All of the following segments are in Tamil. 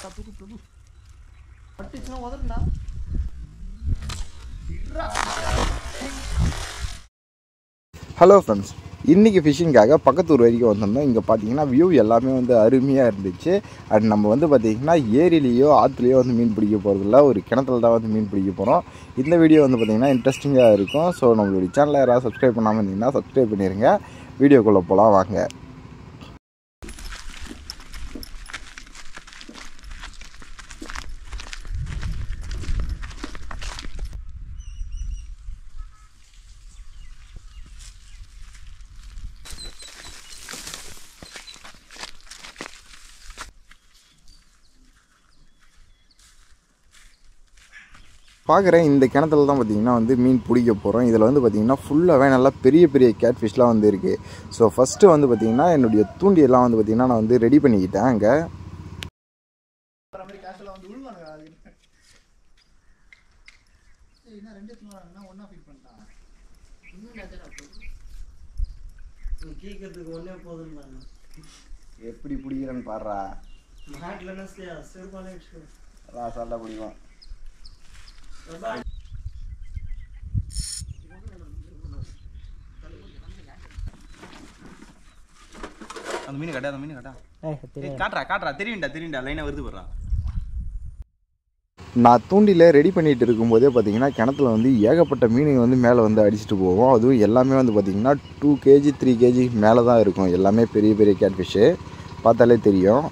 தூக்கு தூக்கு பட்டுச்சுன்னா உதறா ஹலோ ஃப்ரெண்ட்ஸ் இன்றைக்கி ஃபிஷிங்காக பக்கத்தூர் வரைக்கும் வந்திருந்தோம் இங்கே பார்த்தீங்கன்னா வியூ எல்லாமே வந்து அருமையாக இருந்துச்சு அண்ட் நம்ம வந்து பார்த்திங்கன்னா ஏரியிலேயோ ஆற்றுலையோ வந்து மீன் பிடிக்க போகிறதில்ல ஒரு கிணத்துல தான் வந்து மீன் பிடிக்க போகிறோம் இந்த வீடியோ வந்து பார்த்திங்கன்னா இன்ட்ரெஸ்டிங்காக இருக்கும் ஸோ நம்மளுடைய சேனலை யாராவது சப்ஸ்கிரைப் பண்ணாமல் இருந்தீங்கன்னா சப்ஸ்கிரைப் பண்ணிடுங்க வீடியோக்குள்ளே போகலாம் வாங்க பார்க்குறேன் இந்த கிணத்துல தான் பார்த்தீங்கன்னா வந்து மீன் பிடிக்க போகிறோம் இதில் வந்து பார்த்தீங்கன்னா ஃபுல்லாகவே நல்லா பெரிய பெரிய கேட் ஃபிஷ்லாம் வந்து இருக்குது ஸோ ஃபஸ்ட்டு வந்து பார்த்தீங்கன்னா என்னுடைய தூண்டியெல்லாம் வந்து பார்த்தீங்கன்னா நான் வந்து ரெடி பண்ணிக்கிட்டேன் அங்கே வர மாதிரி கேஷெல்லாம் வந்து உழுவானுங்க அதுக்கு ஏய், என்ன ரெண்டு எடுத்துன்னு ஒன்றா ஃபீல் பண்ணிட்டான் நீ கேட்கறதுக்கு ஒன்றே போதும்பாங்க எப்படி பிடிக்கிறேன்னு பாடுறா நாட்டில் என்ன செய்யா செருப்பாலே வச்சுக்கோ அதான் சால்ட்டாக பிடிக்கும் அந்த மீன் கட்டா அந்த மீன் கட்டா ஏய், காட்டுறா காட்டுறா தெரியும்டா தெரியும்டா லைனா வருது போடுறா நான் தூண்டில ரெடி பண்ணிட்டு இருக்கும்போதே பார்த்தீங்கன்னா கிணத்துல வந்து ஏகப்பட்ட மீனுங்க வந்து மேலே வந்து அடிச்சுட்டு போவோம் அதுவும் எல்லாமே வந்து பார்த்தீங்கன்னா டூ கேஜி த்ரீ கேஜி மேலே தான் இருக்கும் எல்லாமே பெரிய பெரிய கேட் ஃபிஷ்ஷு பார்த்தாலே தெரியும்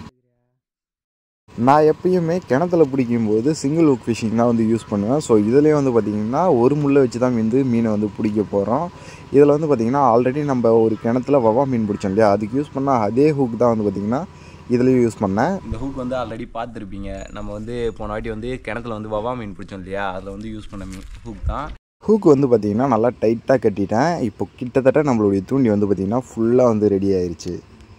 நான் எப்பயுமே கிணத்துல பிடிக்கும்போது சிங்கிள் ஹுக் ஃபிஷிங் தான் வந்து யூஸ் பண்ணுவேன் ஸோ இதுலேயே வந்து பார்த்திங்கன்னா ஒரு முள்ளை வச்சு தான் வந்து மீனை வந்து பிடிக்க போகிறோம் இதில் வந்து பார்த்திங்கன்னா ஆல்ரெடி நம்ம ஒரு கிணத்துல வவா மீன் பிடிச்சோம் இல்லையா அதுக்கு யூஸ் பண்ணால் அதே ஹுக் தான் வந்து பார்த்திங்கன்னா இதுலேயும் யூஸ் பண்ணேன் இந்த ஹூக் வந்து ஆல்ரெடி பார்த்துருப்பீங்க நம்ம வந்து போன வாட்டி வந்து கிணத்துல வந்து வவா மீன் பிடிச்சோம் இல்லையா அதில் வந்து யூஸ் பண்ண மீன் ஹூக் தான் ஹூக் வந்து பார்த்திங்கன்னா நல்லா டைட்டாக கட்டிட்டேன் இப்போ கிட்டத்தட்ட நம்மளுடைய தூண்டி வந்து பார்த்திங்கன்னா ஃபுல்லாக வந்து ரெடி ஆயிருச்சு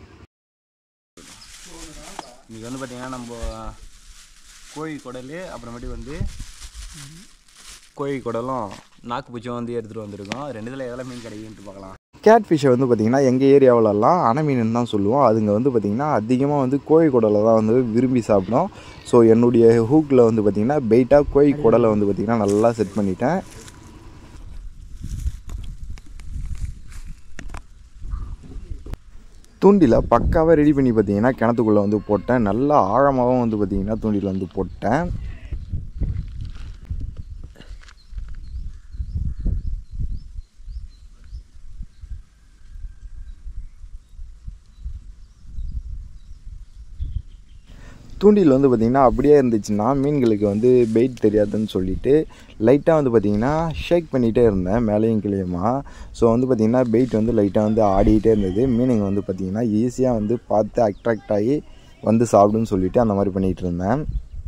இன்றைக்கி வந்து பார்த்தீங்கன்னா நம்ம கோழி குடல் அப்புறமேட்டு வந்து கோழி குடலும் நாக்கு பூச்சியும் வந்து எடுத்துகிட்டு வந்திருக்கோம் ரெண்டுத்தில் எதெல்லாம் மீன் கிடைக்குன்ட்டு பார்க்கலாம் கேட் ஃபிஷ்ஷை வந்து பார்த்திங்கன்னா எங்கள் ஏரியாவிலலாம் அணை மீன் தான் சொல்லுவோம் அதுங்க வந்து பார்த்திங்கன்னா அதிகமாக வந்து கோழி குடலை தான் வந்து விரும்பி சாப்பிடும் ஸோ என்னுடைய ஹூக்கில் வந்து பார்த்திங்கன்னா பெயிட்டாக கோழி குடலை வந்து பார்த்திங்கன்னா நல்லா செட் பண்ணிட்டேன் தூண்டில பக்காவாக ரெடி பண்ணி பார்த்தீங்கன்னா கிணத்துக்குள்ளே வந்து போட்டேன் நல்லா ஆழமாகவும் வந்து பார்த்திங்கன்னா தூண்டில் வந்து போட்டேன் தூண்டில் வந்து பார்த்திங்கன்னா அப்படியே இருந்துச்சுன்னா மீன்களுக்கு வந்து பெயிட் தெரியாதுன்னு சொல்லிட்டு லைட்டாக வந்து பார்த்திங்கன்னா ஷேக் பண்ணிகிட்டே இருந்தேன் மேலேயும் கிளியுமா ஸோ வந்து பார்த்திங்கன்னா பெயிட் வந்து லைட்டாக வந்து ஆடிக்கிட்டே இருந்தது மீனுங்க வந்து பார்த்திங்கன்னா ஈஸியாக வந்து பார்த்து அட்ராக்ட் ஆகி வந்து சாப்பிடுன்னு சொல்லிட்டு அந்த மாதிரி பண்ணிகிட்டு இருந்தேன்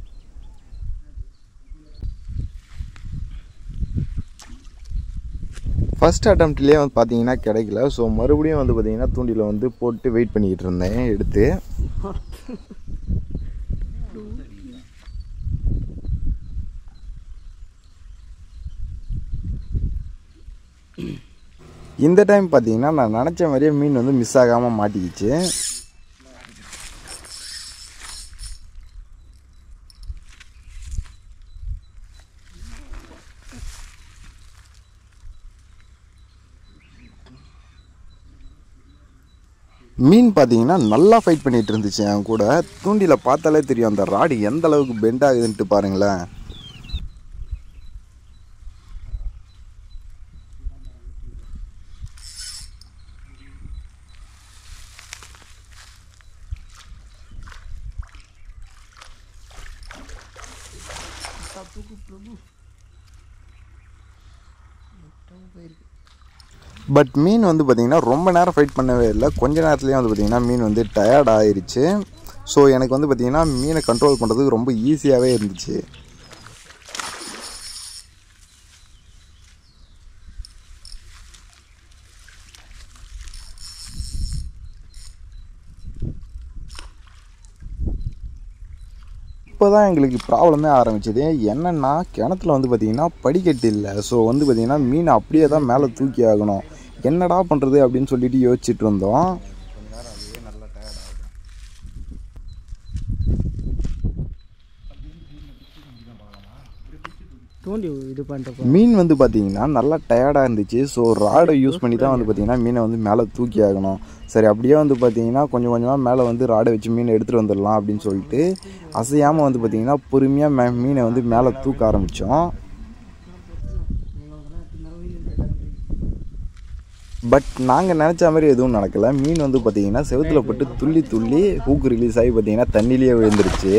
ஃபஸ்ட் அட்டம்ப்ட்லேயே வந்து பார்த்தீங்கன்னா கிடைக்கல ஸோ மறுபடியும் வந்து பார்த்தீங்கன்னா தூண்டில் வந்து போட்டு வெயிட் பண்ணிக்கிட்டு இருந்தேன் எடுத்து இந்த டைம் பார்த்தீங்கன்னா நான் நினச்ச மாதிரியே மீன் வந்து மிஸ் ஆகாமல் மாட்டிக்கிச்சு மீன் பார்த்தீங்கன்னா நல்லா ஃபைட் பண்ணிட்டு இருந்துச்சு என் கூட தூண்டில பார்த்தாலே தெரியும் அந்த ராடு எந்த அளவுக்கு பெண்ட் ஆகுதுன்ட்டு பாருங்களேன் பட் மீன் வந்து பார்த்திங்கன்னா ரொம்ப நேரம் ஃபைட் பண்ணவே இல்லை கொஞ்ச நேரத்துலேயே வந்து பார்த்திங்கன்னா மீன் வந்து டயர்ட் ஆயிருச்சு ஸோ எனக்கு வந்து பார்த்திங்கன்னா மீனை கண்ட்ரோல் பண்ணுறதுக்கு ரொம்ப ஈஸியாகவே இருந்துச்சு இப்போ தான் எங்களுக்கு ப்ராப்ளமே ஆரம்பிச்சது என்னென்னா கிணத்துல வந்து பார்த்திங்கன்னா படிக்கட்டு இல்லை ஸோ வந்து பார்த்திங்கன்னா மீன் அப்படியே தான் மேலே தூக்கி ஆகணும் என்னடா பண்ணுறது அப்படின்னு சொல்லிட்டு யோசிச்சுட்டு இருந்தோம் தூண்டி இது பண்ணிட்டு மீன் வந்து பார்த்தீங்கன்னா நல்லா டயர்டாக இருந்துச்சு ஸோ ராடை யூஸ் பண்ணி தான் வந்து பார்த்தீங்கன்னா மீனை வந்து மேலே தூக்கி ஆகணும் சரி அப்படியே வந்து பார்த்தீங்கன்னா கொஞ்சம் கொஞ்சமாக மேலே வந்து ராடை வச்சு மீனை எடுத்துகிட்டு வந்துடலாம் அப்படின்னு சொல்லிட்டு அசையாமல் வந்து பார்த்தீங்கன்னா பொறுமையாக மே மீனை வந்து மேலே தூக்க ஆரம்பித்தோம் பட் நாங்கள் நினச்ச மாதிரி எதுவும் நடக்கலை மீன் வந்து பார்த்தீங்கன்னா செவுத்துல பட்டு துள்ளி துள்ளி ஹூக்கு ரிலீஸ் ஆகி பார்த்தீங்கன்னா தண்ணியிலேயே விழுந்துருச்சு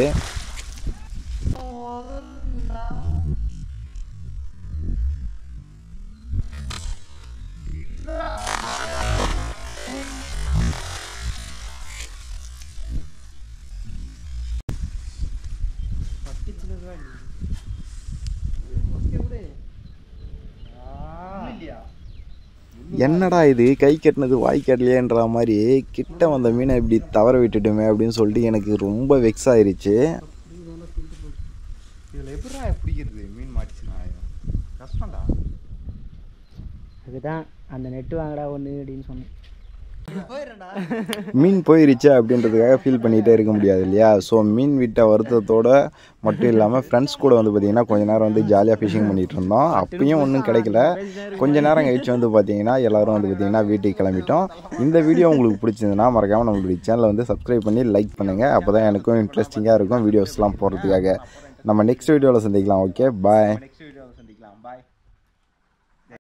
இல்லையா என்னடா இது கை கட்டினது வாய் கட்டலையேன்ற மாதிரி கிட்ட வந்த மீனை இப்படி தவற விட்டுட்டுமே அப்படின்னு சொல்லிட்டு எனக்கு ரொம்ப வெக்ஸ் ஆயிருச்சு இதில் எப்படா பிடிக்கிறது மீன் மாட்டிச்சுனா கஷ்டம்டா அதுதான் அந்த நெட்டு வாங்கடா ஒன்று அப்படின்னு சொன்னேன் மீன் போயிருச்சு அப்படின்றதுக்காக ஃபீல் பண்ணிகிட்டே இருக்க முடியாது இல்லையா ஸோ மீன் விட்ட வருத்தத்தோட மட்டும் இல்லாமல் ஃப்ரெண்ட்ஸ் கூட வந்து பார்த்திங்கன்னா கொஞ்ச நேரம் வந்து ஜாலியாக ஃபிஷிங் பண்ணிகிட்டு இருந்தோம் அப்பயும் ஒன்றும் கிடைக்கல கொஞ்ச நேரம் கழிச்சு வந்து பார்த்தீங்கன்னா எல்லாரும் வந்து பார்த்திங்கன்னா வீட்டுக்கு கிளம்பிட்டோம் இந்த வீடியோ உங்களுக்கு பிடிச்சிருந்ததுன்னா மறக்காமல் நம்மளுடைய சேனலை வந்து சப்ஸ்கிரைப் பண்ணி லைக் பண்ணுங்கள் அப்போ தான் எனக்கும் இன்ட்ரெஸ்டிங்காக இருக்கும் வீடியோஸ்லாம் போடுறதுக்காக நம்ம நெக்ஸ்ட் வீடியோவில் சந்திக்கலாம் ஓகே பாய்